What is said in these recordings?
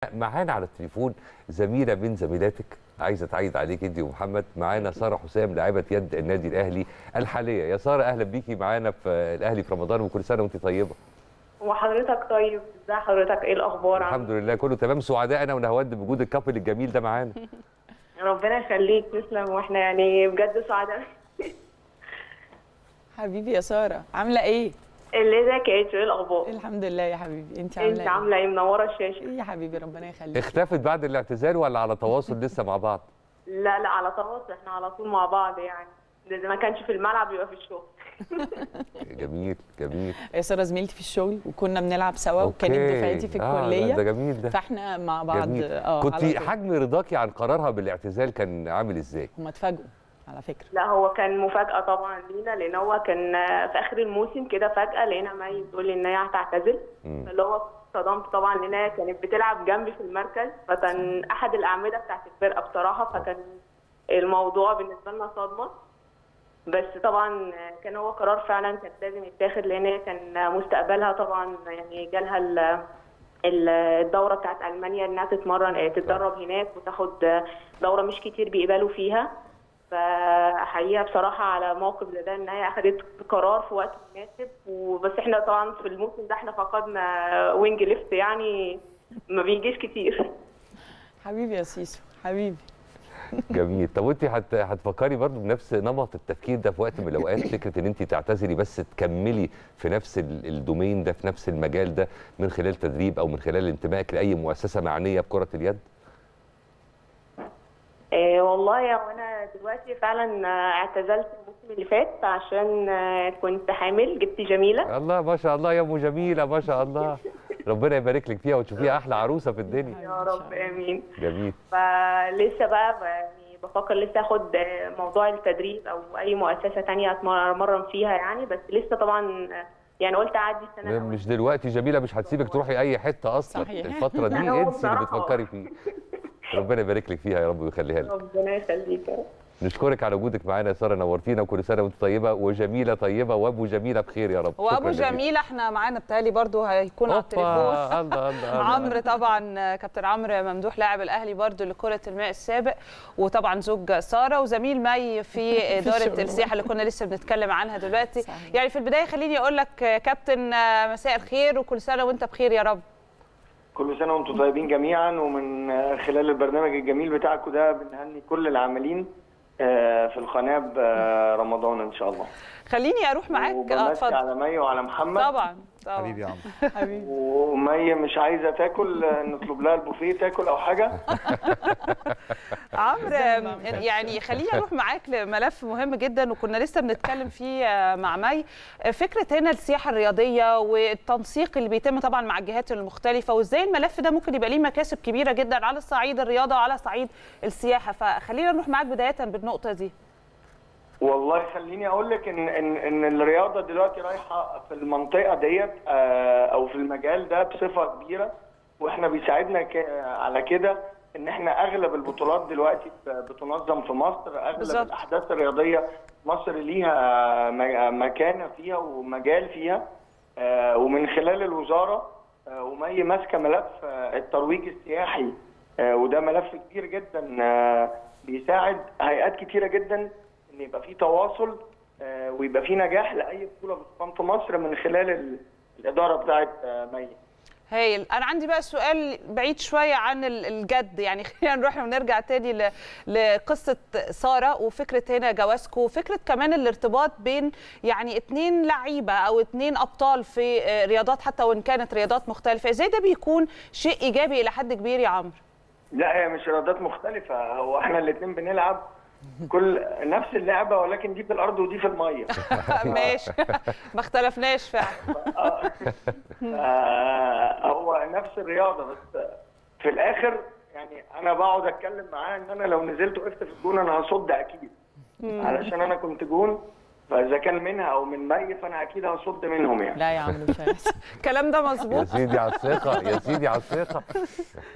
معانا على التليفون زميله من زميلاتك عايزه تعيد عليك انت ومحمد معانا ساره حسام لاعبه يد النادي الاهلي الحاليه يا ساره اهلا بيكي معانا في الاهلي في رمضان وكل سنه وانت طيبه وحضرتك طيب ازي حضرتك ايه الاخبار الحمد لله كله تمام سعداء انا ونهود بوجود الكابل الجميل ده معانا ربنا يخليك تسلم واحنا يعني بجد سعداء حبيبي يا ساره عامله ايه اللي ازيك يا ايه الاخبار الحمد لله يا حبيبي انت انت عامله ايه عامله ايه منوره الشاشه إيه يا حبيبي ربنا يخليك اختفت بعد الاعتزال ولا على تواصل لسه مع بعض لا لا على تواصل احنا على طول مع بعض يعني ده ما كانش في الملعب يبقى في الشغل جميل جميل يا ساره زميلتي في الشغل وكنا بنلعب سوا وكانت أوكي. دفعتي في آه، الكليه لا، ده جميل ده فاحنا مع بعض جميل اه كنت على طول. حجم رضاكي عن قرارها بالاعتزال كان عامل ازاي هم اتفاجئوا على فكره لا هو كان مفاجاه طبعا لينا لان هو كان في اخر الموسم كده فجاه لقينا مي بتقول لي ان هي هتعتزل مم. اللي هو صدمت طبعا لان هي كانت بتلعب جنبي في المركز فكان احد الاعمده بتاعت الفرقه بصراحه فكان الموضوع بالنسبه لنا صدمه بس طبعا كان هو قرار فعلا كان لازم يتاخد لان هي كان مستقبلها طبعا يعني جالها ال- ال- الدوره بتاعت المانيا انها تتمرن تتدرب هناك وتاخد دوره مش كتير بيقبلوا فيها فاحييها بصراحه على موقف زي ده ان هي اخذت قرار في وقت مناسب وبس احنا طبعا في الموسم ده احنا فقدنا وينج ليفت يعني ما بيجيش كتير حبيبي يا سيسو حبيبي جميل طب وانت هت... هتفكري برضو بنفس نمط التفكير ده في وقت من الاوقات فكره ان انت تعتزلي بس تكملي في نفس ال- الدومين ده في نفس المجال ده من خلال تدريب او من خلال انتمائك لاي مؤسسه معنيه بكره اليد آه والله يا وانا دلوقتي فعلا آه، اعتزلت الموسم اللي فات عشان آه، كنت حامل جبت جميله الله ما شاء الله يا ام جميله ما شاء الله ربنا يبارك لك فيها وتشوفيها احلى عروسه في الدنيا يا رب امين جميل فلسه بقى ب- يعني بفكر لسه اخد آه، موضوع التدريب او اي مؤسسه تانية اتمرن فيها يعني بس لسه طبعا آه، يعني قلت اعدي السنه الأولى. مش دلوقتي جميله مش هتسيبك تروحي اي حته اصلا صحيح. الفتره دي لا، هو انسي اللي بصراحة- بتفكري فيه ربنا يبارك لك فيها يا رب ويخليها لك ربنا يخليك يا رب. نشكرك على وجودك معانا يا ساره نورتينا وكل سنه وانت طيبه وجميله طيبه وابو جميله بخير يا رب هو شكراً ابو جزيلاً. جميل احنا معانا بتهيألي برضو هيكون على التليفون أوبا، الله الله الله عمرو طبعا كابتن عمرو ممدوح لاعب الاهلي برضو لكره الماء السابق وطبعا زوج ساره وزميل مي في اداره الشغل. السياحه اللي كنا لسه بنتكلم عنها دلوقتي صحيح. يعني في البدايه خليني اقول لك كابتن مساء الخير وكل سنه وانت بخير يا رب كل سنة وانتم طيبين جميعا ومن خلال البرنامج الجميل بتاعكم ده بنهني كل العاملين آه، في القناة برمضان إن شاء الله خليني اروح معاك اه وبمسي اتفضل على مي وعلى محمد طبعا طبعا حبيبي يا عمرو حبيبي ومي مش عايزة تاكل آه، نطلب لها البوفيه تاكل أو حاجة عمرو زي ما بعمل. يعني خليني اروح معاك لملف مهم جدا وكنا لسه بنتكلم فيه آه، مع مي آه، فكره هنا السياحه الرياضيه والتنسيق اللي بيتم طبعا مع الجهات المختلفه وازاي الملف ده ممكن يبقى ليه مكاسب كبيره جدا على الصعيد الرياضه وعلى صعيد السياحه فخلينا نروح معاك بدايه بالنقطه دي والله خليني أقول لك إن إن إن الرياضة دلوقتي رايحة في المنطقة ديت آه، أو في المجال ده بصفة كبيرة وإحنا بيساعدنا ك- على كده إن إحنا أغلب البطولات دلوقتي ب- بتنظم في مصر أغلب بالظبط. الأحداث الرياضية مصر ليها م- مكانة فيها ومجال فيها آه، ومن خلال الوزارة آه، ومي ماسكة ملف آه، الترويج السياحي آه، وده ملف كبير جدا آه، بيساعد هيئات كتيرة جدا ان يبقى في تواصل آه، ويبقى في نجاح لاي بطوله بتقام في مصر من خلال ال- الاداره بتاعه آه، مي هايل انا عندي بقى سؤال بعيد شويه عن ال- الجد يعني خلينا نروح ونرجع تاني ل- لقصه ساره وفكره هنا جوازكو وفكره كمان الارتباط بين يعني اتنين لعيبه او اتنين ابطال في آه، رياضات حتى وان كانت رياضات مختلفه ازاي ده بيكون شيء ايجابي الى حد كبير يا عمرو لا هي مش رياضات مختلفه هو احنا الاثنين بنلعب كل نفس اللعبه ولكن دي في الارض ودي في الميه ماشي ما اختلفناش فعلا آه، آه، هو نفس الرياضه بس في الاخر يعني انا بقعد اتكلم معاه ان انا لو نزلت وقفت في الجون انا هصد اكيد علشان انا كنت جون فاذا كان منها او من مي فانا اكيد هصد منهم يعني لا يا عمرو مش هيحصل الكلام ده يا مظبوط سيدي على الثقه يا سيدي على الثقه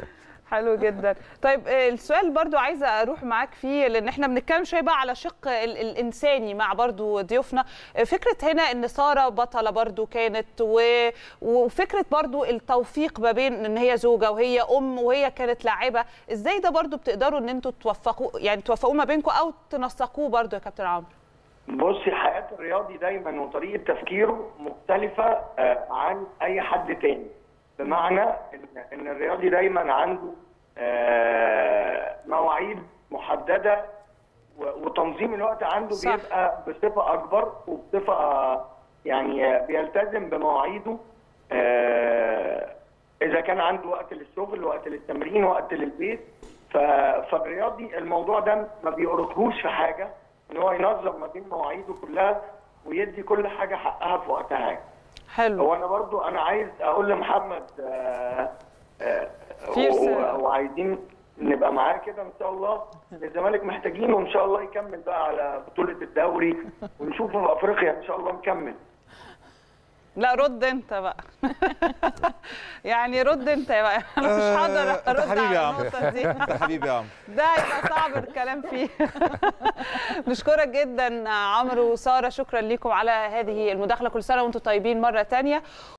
حلو جدا طيب آه، السؤال برضو عايزه اروح معاك فيه لان احنا بنتكلم شويه بقى على شق ال- الانساني مع برضو ضيوفنا آه، فكره هنا ان ساره بطله برضو كانت و... وفكره برضو التوفيق ما بين ان هي زوجه وهي ام وهي كانت لاعبه ازاي ده برضو بتقدروا ان انتوا توفقوا يعني توفقوه ما بينكم او تنسقوه برضو يا كابتن عمرو بصي حياة الرياضي دايما وطريقة تفكيره مختلفة آه، عن أي حد تاني بمعنى إن إن الرياضي دايما عنده آه، مواعيد محددة و- وتنظيم الوقت عنده صح. بيبقى بصفة أكبر وبصفة آه، يعني آه، بيلتزم بمواعيده آه، إذا كان عنده وقت للشغل وقت للتمرين وقت للبيت ف- فالرياضي الموضوع ده ما بيقرقهوش في حاجة ان هو ينظم ما بين مواعيده كلها ويدي كل حاجه حقها في وقتها حلو هو انا برضو انا عايز اقول لمحمد آه، آه، في و- رسالة. و- وعايزين نبقى معاه كده ان شاء الله الزمالك محتاجينه وان شاء الله يكمل بقى على بطوله الدوري ونشوفه في افريقيا ان شاء الله مكمل لا رد انت بقى يعني رد انت بقى انا مش هقدر آه، ارد أنت حبيبي على يا عمرو. النقطه دي انت حبيبي يا عمرو ده هيبقى صعب الكلام فيه نشكرك جدا عمرو وساره شكرا لكم على هذه المداخله كل سنه وانتم طيبين مره تانية